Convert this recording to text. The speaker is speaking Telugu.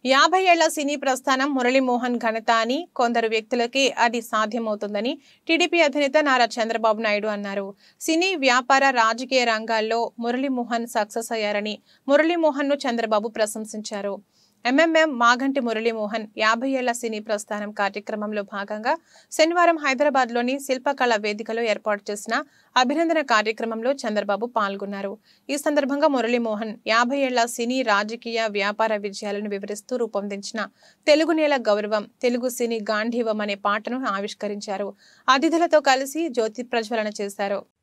యాభై ఏళ్ల సినీ ప్రస్థానం మురళీమోహన్ ఘనత అని కొందరు వ్యక్తులకే అది సాధ్యమవుతుందని టీడీపీ అధినేత నారా చంద్రబాబు నాయుడు అన్నారు సినీ వ్యాపార రాజకీయ రంగాల్లో మురళీమోహన్ సక్సెస్ అయ్యారని మురళీమోహన్ ను చంద్రబాబు ప్రశంసించారు ఎంఎంఎం మాగంటి మురళీమోహన్ యాభై ఏళ్ల సినీ ప్రస్థానం కార్యక్రమంలో భాగంగా శనివారం హైదరాబాద్ లోని శిల్పకళ వేదికలో ఏర్పాటు చేసిన అభినందన కార్యక్రమంలో చంద్రబాబు పాల్గొన్నారు ఈ సందర్భంగా మురళీమోహన్ యాభై ఏళ్ల సినీ రాజకీయ వ్యాపార విజయాలను వివరిస్తూ రూపొందించిన తెలుగు నేల గౌరవం తెలుగు సినీ గాంధీవం అనే పాటను ఆవిష్కరించారు అతిథులతో కలిసి జ్యోతి ప్రజ్వలన చేశారు